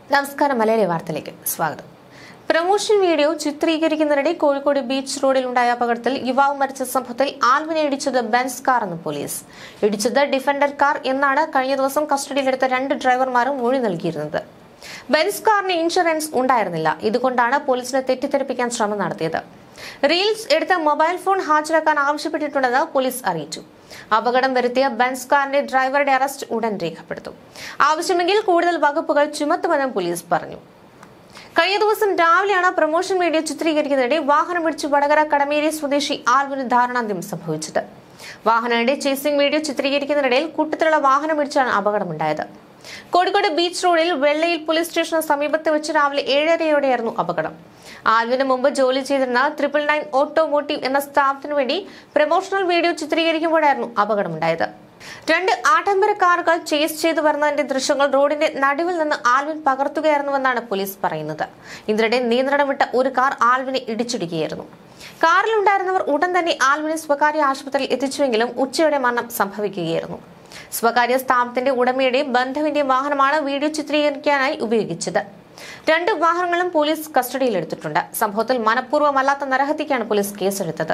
നമസ്കാരം മലയാളി വാർത്തയിലേക്ക് സ്വാഗതം പ്രമോഷൻ വീഡിയോ ചിത്രീകരിക്കുന്നതിനിടെ കോഴിക്കോട് ബീച്ച് റോഡിൽ ഉണ്ടായ അപകടത്തിൽ യുവാവ് മരിച്ച സംഭവത്തിൽ ആൽവിനെ ഇടിച്ചത് ബെൻസ് കാർ എന്ന് പോലീസ് ഇടിച്ചത് ഡിഫൻഡർ കാർ എന്നാണ് കഴിഞ്ഞ ദിവസം കസ്റ്റഡിയിലെടുത്ത രണ്ട് ഡ്രൈവർമാരും മൊഴി നൽകിയിരുന്നത് ബെൻസ് കാറിന് ഇൻഷുറൻസ് ഉണ്ടായിരുന്നില്ല ഇതുകൊണ്ടാണ് പോലീസിനെ തെറ്റിദ്ധരിപ്പിക്കാൻ ശ്രമം നടത്തിയത് റീൽസ് എടുത്ത മൊബൈൽ ഫോൺ ഹാജരാക്കാൻ ആവശ്യപ്പെട്ടിട്ടുണ്ടെന്ന് പോലീസ് അറിയിച്ചു അപകടം വരുത്തിയ ബെൻസ് കാറിന്റെ ഡ്രൈവറുടെ അറസ്റ്റ് ഉടൻ രേഖപ്പെടുത്തും ആവശ്യമെങ്കിൽ കൂടുതൽ വകുപ്പുകൾ ചുമത്തുമെന്നും പോലീസ് പറഞ്ഞു കഴിഞ്ഞ ദിവസം രാവിലെയാണ് പ്രൊമോഷൻ വീഡിയോ ചിത്രീകരിക്കുന്നതിനിടെ വാഹനം ഇടിച്ച് വടകര കടമേരി സ്വദേശി ആൽവിന് ധാരണാന്ത്യം സംഭവിച്ചത് വാഹനങ്ങളുടെ ചേസിംഗ് വീഡിയോ ചിത്രീകരിക്കുന്നതിനിടയിൽ കൂട്ടത്തിലുള്ള വാഹനം ഇടിച്ചാണ് അപകടമുണ്ടായത് കോഴിക്കോട് ബീച്ച് റോഡിൽ വെള്ളയിൽ പോലീസ് സ്റ്റേഷന് സമീപത്ത് വെച്ച് രാവിലെ ഏഴരയോടെയായിരുന്നു അപകടം ആൽവിന് മുമ്പ് ജോലി ചെയ്തിരുന്ന ട്രിപ്പിൾ നയൻ ഓട്ടോമോട്ടീവ് എന്ന സ്ഥാപനത്തിനു വേണ്ടി പ്രമോഷണൽ വീഡിയോ ചിത്രീകരിക്കുമ്പോഴായിരുന്നു അപകടമുണ്ടായത് രണ്ട് ആഡംബര കാറുകൾ ചേസ് ചെയ്തു വരുന്നതിന്റെ ദൃശ്യങ്ങൾ റോഡിന്റെ നടുവിൽ നിന്ന് ആൽവിൻ പകർത്തുകയായിരുന്നുവെന്നാണ് പോലീസ് പറയുന്നത് ഇതിനിടെ നിയന്ത്രണം വിട്ട ഒരു കാർ ആൽവിനെ ഇടിച്ചിടുകയായിരുന്നു കാറിലുണ്ടായിരുന്നവർ ഉടൻ തന്നെ ആൽവിനെ സ്വകാര്യ ആശുപത്രിയിൽ എത്തിച്ചുവെങ്കിലും ഉച്ചയോടെ മരണം സംഭവിക്കുകയായിരുന്നു സ്വകാര്യ സ്ഥാപനത്തിന്റെ ഉടമയുടെയും ബന്ധുവിന്റെയും വാഹനമാണ് വീഡിയോ ചിത്രീകരിക്കാനായി ഉപയോഗിച്ചത് രണ്ട് വാഹനങ്ങളും പോലീസ് കസ്റ്റഡിയിലെടുത്തിട്ടുണ്ട് സംഭവത്തിൽ മനഃപൂർവ്വമല്ലാത്ത നരഹത്യക്കാണ് പോലീസ് കേസെടുത്തത്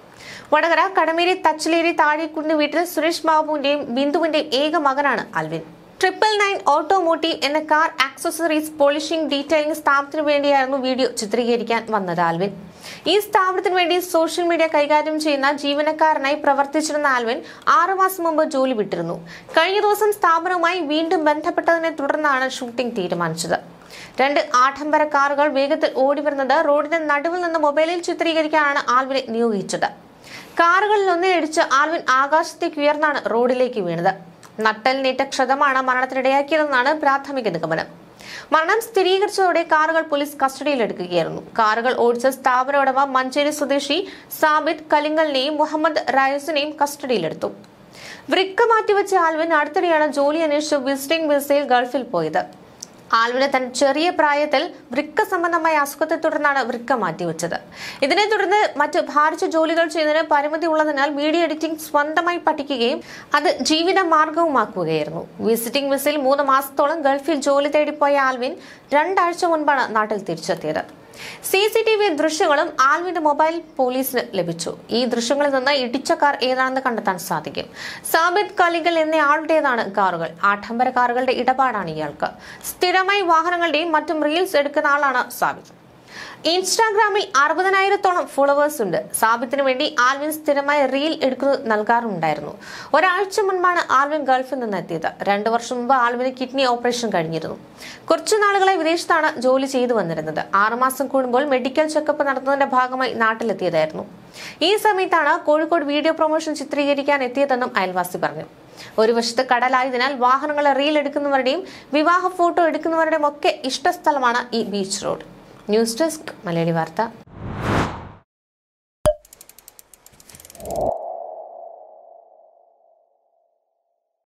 വടകര കടമേരി തച്ചിലേരി താഴേക്കുണ്ട് വീട്ടിൽ സുരേഷ് ബാബുവിന്റെയും ബിന്ദുവിന്റെയും ഏക മകനാണ് അൽവിൻ ട്രിപ്പിൾ നയൻ ഓട്ടോമോട്ടീവ് എന്ന കാർ ആക്സസറീസ് പോളിഷിംഗ് ഡീറ്റെയിലിംഗ് സ്ഥാപനത്തിന് വേണ്ടിയായിരുന്നു വീഡിയോ ചിത്രീകരിക്കാൻ വന്നത് ആൽവിൻ ഈ സ്ഥാപനത്തിന് വേണ്ടി സോഷ്യൽ മീഡിയ കൈകാര്യം ചെയ്യുന്ന ജീവനക്കാരനായി പ്രവർത്തിച്ചിരുന്ന ആൽവിൻ ആറുമാസം മുമ്പ് ജോലി വിട്ടിരുന്നു കഴിഞ്ഞ ദിവസം സ്ഥാപനവുമായി വീണ്ടും ബന്ധപ്പെട്ടതിനെ തുടർന്നാണ് ഷൂട്ടിംഗ് തീരുമാനിച്ചത് രണ്ട് ആഡംബര കാറുകൾ വേഗത്തിൽ ഓടിവരുന്നത് റോഡിന്റെ നടുവിൽ നിന്ന് മൊബൈലിൽ ചിത്രീകരിക്കാനാണ് ആൽവിനെ നിയോഗിച്ചത് കാറുകളിൽ ഒന്നിലിടിച്ച് ആൽവിൻ ആകാശത്തേക്ക് ഉയർന്നാണ് റോഡിലേക്ക് വീണത് നട്ടലിനേറ്റ ക്ഷതമാണ് മരണത്തിനിടയാക്കിയതെന്നാണ് പ്രാഥമിക നിഗമനം മരണം സ്ഥിരീകരിച്ചതോടെ കാറുകൾ പോലീസ് കസ്റ്റഡിയിലെടുക്കുകയായിരുന്നു കാറുകൾ ഓടിച്ച സ്ഥാപന ഉടമ മഞ്ചേരി സ്വദേശി സാബിദ് കലിങ്ങലിനെയും മുഹമ്മദ് റയസിനെയും കസ്റ്റഡിയിലെടുത്തു വൃക്ക മാറ്റിവെച്ച ആൽവിൻ അടുത്തിടെയാണ് ജോലി അന്വേഷിച്ച് വിസിറ്റിംഗ് വിസയിൽ ഗൾഫിൽ പോയത് ആൽവിന് തന്റെ ചെറിയ പ്രായത്തിൽ വൃക്ക സംബന്ധമായ അസുഖത്തെ തുടർന്നാണ് വൃക്ക മാറ്റിവെച്ചത് ഇതിനെ തുടർന്ന് മറ്റ് ഭാരിച്ച ജോലികൾ ചെയ്യുന്നതിന് പരിമിതി ഉള്ളതിനാൽ വീഡിയോ എഡിറ്റിംഗ് സ്വന്തമായി പഠിക്കുകയും അത് ജീവിത മാർഗവുമാക്കുകയായിരുന്നു വിസിറ്റിംഗ് വിസയിൽ മൂന്ന് മാസത്തോളം ഗൾഫിൽ ജോലി തേടിപ്പോയ ആൽവിൻ രണ്ടാഴ്ച മുൻപാണ് നാട്ടിൽ തിരിച്ചെത്തിയത് സി സി ടി വി ദൃശ്യങ്ങളും ആൽവിന്റെ മൊബൈൽ പോലീസിന് ലഭിച്ചു ഈ ദൃശ്യങ്ങളിൽ നിന്ന് ഇടിച്ച കാർ ഏതാണെന്ന് കണ്ടെത്താൻ സാധിക്കും സാബിദ് കലികൾ എന്നയാളുടേതാണ് കാറുകൾ ആഡംബര കാറുകളുടെ ഇടപാടാണ് ഇയാൾക്ക് സ്ഥിരമായി വാഹനങ്ങളുടെയും മറ്റും റീൽസ് എടുക്കുന്ന ആളാണ് സാബിത് ഇൻസ്റ്റാഗ്രാമിൽ അറുപതിനായിരത്തോളം ഫോളോവേഴ്സ് ഉണ്ട് സാബിത്തിന് വേണ്ടി ആൽവിൻ സ്ഥിരമായി റീൽ എടുക്കുന്നത് നൽകാറുണ്ടായിരുന്നു ഒരാഴ്ച മുൻപാണ് ആൽവിൻ ഗൾഫിൽ നിന്ന് എത്തിയത് രണ്ടു വർഷം മുമ്പ് ആൽവിന് കിഡ്നി ഓപ്പറേഷൻ കഴിഞ്ഞിരുന്നു കുറച്ചു നാളുകളായി വിദേശത്താണ് ജോലി ചെയ്തു വന്നിരുന്നത് ആറുമാസം കൂടുമ്പോൾ മെഡിക്കൽ ചെക്കപ്പ് നടത്തുന്നതിന്റെ ഭാഗമായി നാട്ടിലെത്തിയതായിരുന്നു ഈ സമയത്താണ് കോഴിക്കോട് വീഡിയോ പ്രൊമോഷൻ ചിത്രീകരിക്കാൻ എത്തിയതെന്നും അയൽവാസി പറഞ്ഞു ഒരു വശത്ത് കടലായതിനാൽ വാഹനങ്ങളെ റീൽ എടുക്കുന്നവരുടെയും വിവാഹ ഫോട്ടോ എടുക്കുന്നവരുടെയും ഒക്കെ ഇഷ്ടസ്ഥലമാണ് ഈ beach road news desk Malayali വാർത്ത